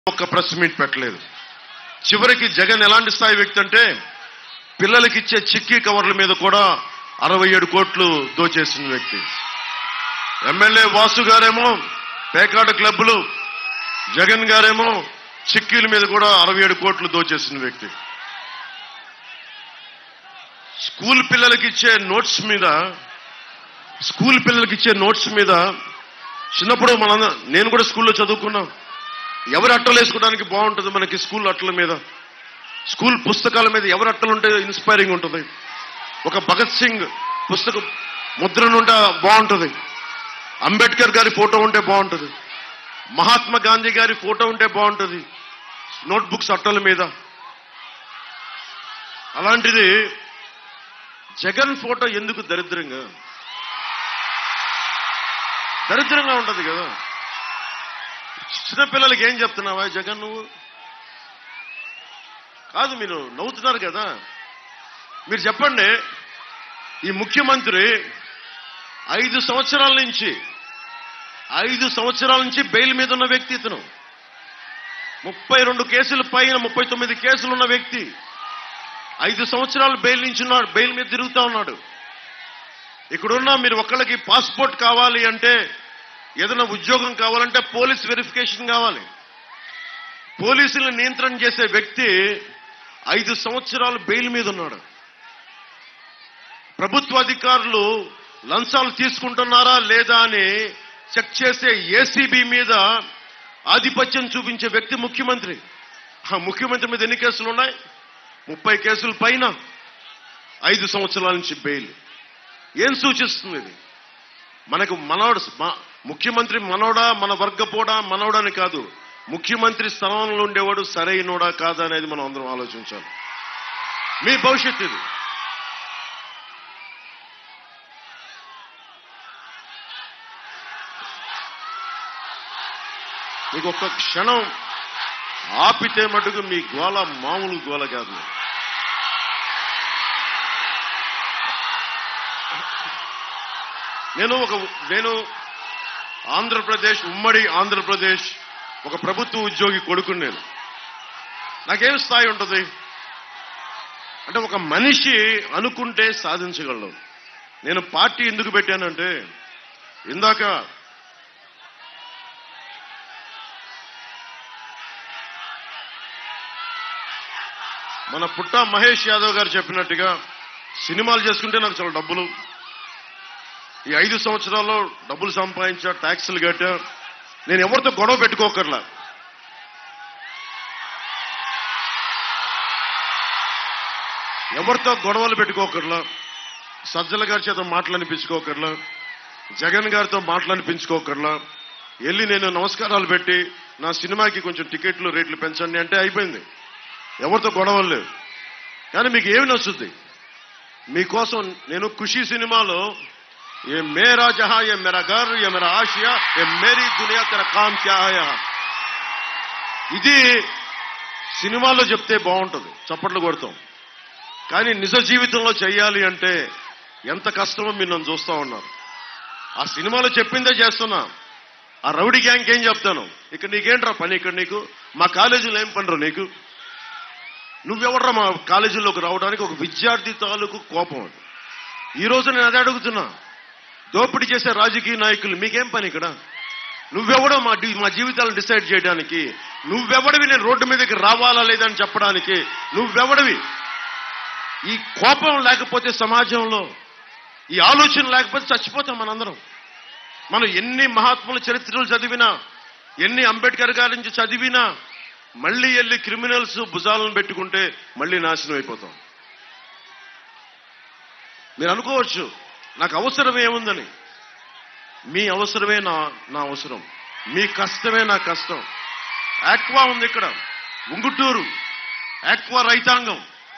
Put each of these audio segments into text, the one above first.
ఒక్క press meet పెట్టలేదు చివరికి జగన్ ఎలాంటి స్థాయి వ్యక్తి అంటే పిల్లలకి ఇచ్చే చిక్కీ కవర్ల మీద కూడా అరవై ఏడు కోట్లు దోచేసిన వ్యక్తి ఎమ్మెల్యే వాసు గారేమో పేకాట క్లబ్బులు జగన్ గారేమో చిక్కీల మీద కూడా అరవై ఏడు కోట్లు దోచేసిన వ్యక్తి స్కూల్ పిల్లలకి ఇచ్చే నోట్స్ మీద స్కూల్ పిల్లలకి ఇచ్చే నోట్స్ మీద చిన్నప్పుడు మన నేను కూడా స్కూల్లో చదువుకున్నాం ఎవరి అట్టలు వేసుకోవడానికి బాగుంటుంది మనకి స్కూల్ అట్టల మీద స్కూల్ పుస్తకాల మీద ఎవరి అట్టలు ఉంటే ఇన్స్పైరింగ్ ఉంటుంది ఒక భగత్ సింగ్ పుస్తకం ముద్రను ఉంటే బాగుంటుంది అంబేద్కర్ గారి ఫోటో ఉంటే బాగుంటుంది మహాత్మా గాంధీ గారి ఫోటో ఉంటే బాగుంటుంది నోట్ బుక్స్ అట్టల మీద అలాంటిది జగన్ ఫోటో ఎందుకు దరిద్రంగా దరిద్రంగా ఉంటది కదా చిన్నపిల్లలకి ఏం చెప్తున్నావా జగన్ నువ్వు కాదు మీరు నవ్వుతున్నారు కదా మీరు చెప్పండి ఈ ముఖ్యమంత్రి ఐదు సంవత్సరాల నుంచి ఐదు సంవత్సరాల నుంచి బెయిల్ మీద ఉన్న వ్యక్తి ఇతను ముప్పై రెండు కేసుల పైన ముప్పై తొమ్మిది కేసులు ఉన్న వ్యక్తి ఐదు సంవత్సరాలు బెయిల్ నుంచి ఉన్నాడు బెయిల్ మీద తిరుగుతా ఉన్నాడు ఇక్కడున్న మీరు ఒక్కళ్ళకి పాస్పోర్ట్ కావాలి అంటే ఏదైనా ఉద్యోగం కావాలంటే పోలీస్ వెరిఫికేషన్ కావాలి పోలీసులను నియంత్రణ చేసే వ్యక్తి ఐదు సంవత్సరాలు బెయిల్ మీద ఉన్నాడు ప్రభుత్వ అధికారులు లంచాలు తీసుకుంటున్నారా లేదా అని చెక్ చేసే ఏసీబీ మీద ఆధిపత్యం చూపించే వ్యక్తి ముఖ్యమంత్రి ఆ ముఖ్యమంత్రి మీద ఎన్ని కేసులు ఉన్నాయి ముప్పై కేసుల పైన ఐదు సంవత్సరాల నుంచి బెయిల్ ఏం సూచిస్తుంది ఇది మనకు మనోడు మ- ముఖ్యమంత్రి మనోడా మన వర్గపోడా మనోడా అని కాదు ముఖ్యమంత్రి స్థానంలో ఉండేవాడు సరైనోడా కాదా అనేది మనం అందరం ఆలోచించాలి మీ భవిష్యత్తు ఇది మీకు ఒక్క క్షణం ఆపితే మటుకు మీ గోల మామూలు గోల కాదు నేను ఒక నేను ఆంధ్రప్రదేశ్ ఉమ్మడి ఆంధ్రప్రదేశ్ ఒక ప్రభుత్వ ఉద్యోగి కొడుకుని నేను నాకేం స్థాయి ఉంటుంది అంటే ఒక మనిషి అనుకుంటే సాధించగలడు నేను పార్టీ ఎందుకు పెట్టానంటే ఇందాక మన పుట్ట మహేష్ యాదవ్ గారు చెప్పినట్టుగా సినిమాలు చేసుకుంటే నాకు చాలా డబ్బులు ఈ ఐదు సంవత్సరాల్లో డబ్బులు సంపాదించా ట్యాక్సులు కట్టా నేను ఎవరితో గొడవ పెట్టుకోకర్లా ఎవరితో గొడవలు పెట్టుకోకర్లా సజ్జల గారి చేత మాటలనిపించుకోకర్లా జగన్ గారితో మాటలనిపించుకోకర్లా వెళ్ళి నేను నమస్కారాలు పెట్టి నా సినిమాకి కొంచెం టికెట్లు రేట్లు పెంచండి అంటే అయిపోయింది ఎవరితో గొడవలు లేవు కానీ మీకు ఏమి నచ్చుద్ది మీకోసం నేను ఖుషి సినిమాలో ఏ మేరా జహా ఏ మేరా గర్ ఏ మేరా ఆసియా ఏ మేరీ దునియా తెర కామ్ క్యా హై యహా. ఇది సినిమాలో చెప్తే బాగుంటుంది చప్పట్లు కొడతాం కానీ నిజ జీవితంలో చెయ్యాలి అంటే ఎంత కష్టమో మీరు నన్ను చూస్తా ఉన్నారు ఆ సినిమాలో చెప్పిందే చేస్తున్నా ఆ రౌడీ గ్యాంగ్ ఏం చెప్తాను ఇక్కడ నీకేంట్రా పని ఇక్కడ నీకు మా కాలేజీలో ఏం పనిరా నీకు నువ్వెవర్రా మా కాలేజీలోకి రావడానికి ఒక విద్యార్థి తాలూకు కోపం అది ఈ రోజు నేను అదే అడుగుతున్నా దోపిడీ చేసే రాజకీయ నాయకులు మీకేం పని ఇక్కడ నువ్వెవడో మా డి- మా జీవితాలను డిసైడ్ చేయడానికి నువ్వెవడివి నేను రోడ్డు మీదకి రావాలా లేదా అని చెప్పడానికి నువ్వెవడివి ఈ కోపం లేకపోతే సమాజంలో ఈ ఆలోచన లేకపోతే చచ్చిపోతాం మనందరం మనం ఎన్ని మహాత్ముల చరిత్రలు చదివినా ఎన్ని అంబేద్కర్ గారి నుంచి చదివినా మళ్ళీ వెళ్ళి క్రిమినల్స్ భుజాలను పెట్టుకుంటే మళ్ళీ నాశనం అయిపోతాం మీరు అనుకోవచ్చు నాకు అవసరం ఏముందని మీ అవసరమే నా నా అవసరం మీ కష్టమే నా కష్టం ఆక్వా ఉంది ఇక్కడ ఉంగుటూరు ఆక్వా రైతాంగం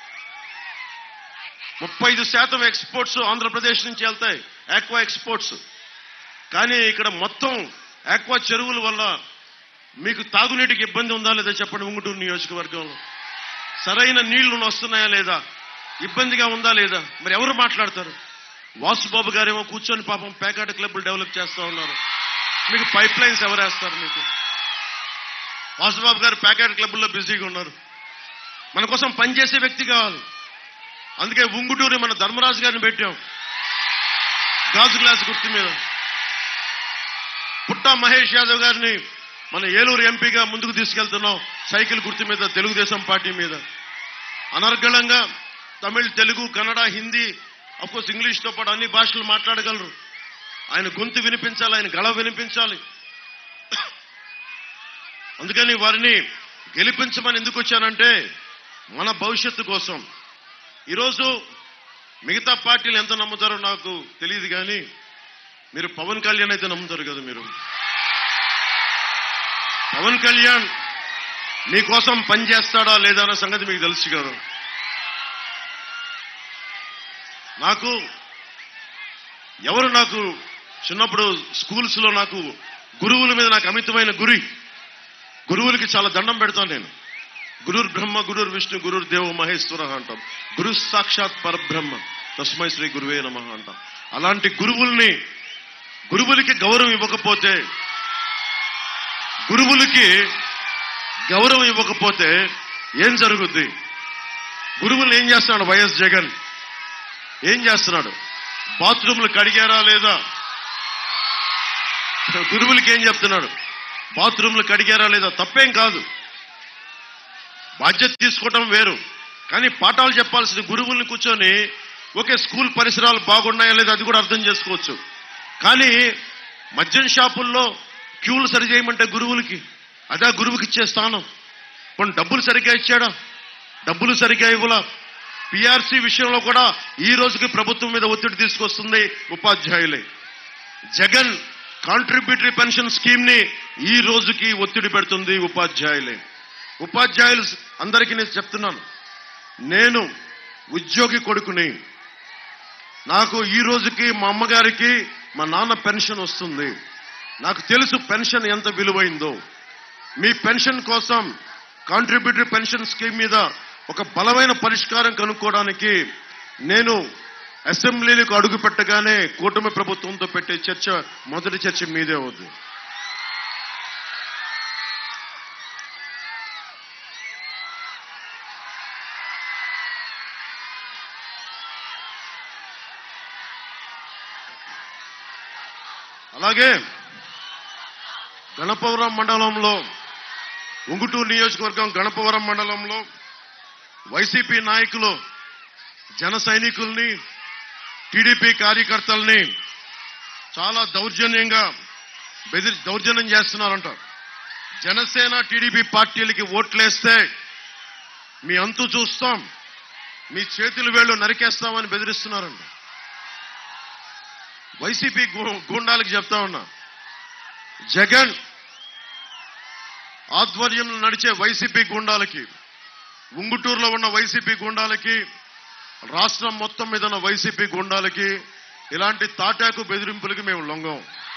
ముప్పై ఐదు శాతం ఎక్స్పోర్ట్స్ ఆంధ్రప్రదేశ్ నుంచి వెళ్తాయి ఆక్వా ఎక్స్పోర్ట్స్ కానీ ఇక్కడ మొత్తం ఆక్వా చెరువుల వల్ల మీకు తాగునీటికి ఇబ్బంది ఉందా లేదా చెప్పండి ఉంగుటూరు నియోజకవర్గంలో సరైన నీళ్లు వస్తున్నాయా లేదా ఇబ్బందిగా ఉందా లేదా మరి ఎవరు మాట్లాడతారు వాసుబాబు గారేమో కూర్చొని పాపం పేకాట క్లబ్లు డెవలప్ చేస్తా ఉన్నారు మీకు పైప్ లైన్స్ ఎవరేస్తారు మీకు వాసుబాబు గారు ప్యాకెట్ క్లబ్లో బిజీగా ఉన్నారు మన కోసం పనిచేసే వ్యక్తి కావాలి అందుకే ఉంగుటూరి మన ధర్మరాజు గారిని పెట్టాం గాజు గ్లాస్ గుర్తు మీద పుట్టా మహేష్ యాదవ్ గారిని మన ఏలూరు ఎంపీగా ముందుకు తీసుకెళ్తున్నాం సైకిల్ గుర్తు మీద తెలుగుదేశం పార్టీ మీద అనర్గళంగా తమిళ్ తెలుగు కన్నడ హిందీ అఫ్కోర్స్ ఇంగ్లీష్తో పాటు అన్ని భాషలు మాట్లాడగలరు ఆయన గొంతు వినిపించాలి ఆయన గళ వినిపించాలి అందుకని వారిని గెలిపించమని ఎందుకు వచ్చానంటే మన భవిష్యత్తు కోసం ఈరోజు మిగతా పార్టీలు ఎంత నమ్ముతారో నాకు తెలియదు కానీ మీరు పవన్ కళ్యాణ్ అయితే నమ్ముతారు కదా మీరు పవన్ కళ్యాణ్ మీకోసం పనిచేస్తాడా లేదా అన్న సంగతి మీకు తెలుసు కదా నాకు ఎవరు నాకు చిన్నప్పుడు స్కూల్స్ లో నాకు గురువుల మీద నాకు అమితమైన గురి గురువులకి చాలా దండం పెడతాను నేను గురుర్ బ్రహ్మ గురుర్ విష్ణు గురుర్ దేవ మహేశ్వర అంటాం గురు సాక్షాత్ పరబ్రహ్మ తస్మై శ్రీ గురువే నమ అంటాం అలాంటి గురువుల్ని గురువులకి గౌరవం ఇవ్వకపోతే గురువులకి గౌరవం ఇవ్వకపోతే ఏం జరుగుద్ది గురువులు ఏం చేస్తున్నాడు వైఎస్ జగన్ ఏం చేస్తున్నాడు బాత్రూమ్లు కడిగారా లేదా గురువులకి ఏం చెప్తున్నాడు బాత్రూమ్లు కడిగారా లేదా తప్పేం కాదు బాధ్యత తీసుకోవటం వేరు కానీ పాఠాలు చెప్పాల్సిన గురువుల్ని కూర్చొని ఓకే స్కూల్ పరిసరాలు బాగున్నాయా లేదా అది కూడా అర్థం చేసుకోవచ్చు కానీ మద్యం షాపుల్లో క్యూలు సరి చేయమంటే గురువులకి అదా గురువుకి ఇచ్చే స్థానం కొన్ని డబ్బులు సరిగ్గా ఇచ్చాడా డబ్బులు సరిగ్గా ఇవ్వలా పిఆర్సీ విషయంలో కూడా ఈ రోజుకి ప్రభుత్వం మీద ఒత్తిడి తీసుకొస్తుంది ఉపాధ్యాయులే జగన్ కాంట్రిబ్యూటరీ పెన్షన్ స్కీమ్ ని ఈ రోజుకి ఒత్తిడి పెడుతుంది ఉపాధ్యాయులే ఉపాధ్యాయులు అందరికీ నేను చెప్తున్నాను నేను ఉద్యోగి కొడుకుని నాకు ఈ రోజుకి మా అమ్మగారికి మా నాన్న పెన్షన్ వస్తుంది నాకు తెలుసు పెన్షన్ ఎంత విలువైందో మీ పెన్షన్ కోసం కాంట్రిబ్యూటరీ పెన్షన్ స్కీమ్ మీద ఒక బలమైన పరిష్కారం కనుక్కోవడానికి నేను అసెంబ్లీలకు అడుగు పెట్టగానే కూటమి ప్రభుత్వంతో పెట్టే చర్చ మొదటి చర్చ మీదే అవుద్ది అలాగే గణపవరం మండలంలో ఉంగుటూరు నియోజకవర్గం గణపవరం మండలంలో వైసీపీ నాయకులు జన సైనికుల్ని టీడీపీ కార్యకర్తల్ని చాలా దౌర్జన్యంగా బెదిరి దౌర్జన్యం చేస్తున్నారంట జనసేన టీడీపీ పార్టీలకి ఓట్లేస్తే మీ అంతు చూస్తాం మీ చేతులు వేళ్ళు నరికేస్తామని బెదిరిస్తున్నారంట వైసీపీ గు- గూండాలకు చెప్తా ఉన్నా జగన్ ఆధ్వర్యంలో నడిచే వైసీపీ గూండాలకి ఉంగుటూరులో ఉన్న వైసీపీ గూండాలకి రాష్ట్రం మొత్తం మీద ఉన్న వైసీపీ గూండాలకి ఇలాంటి తాటాకు బెదిరింపులకి మేము లొంగం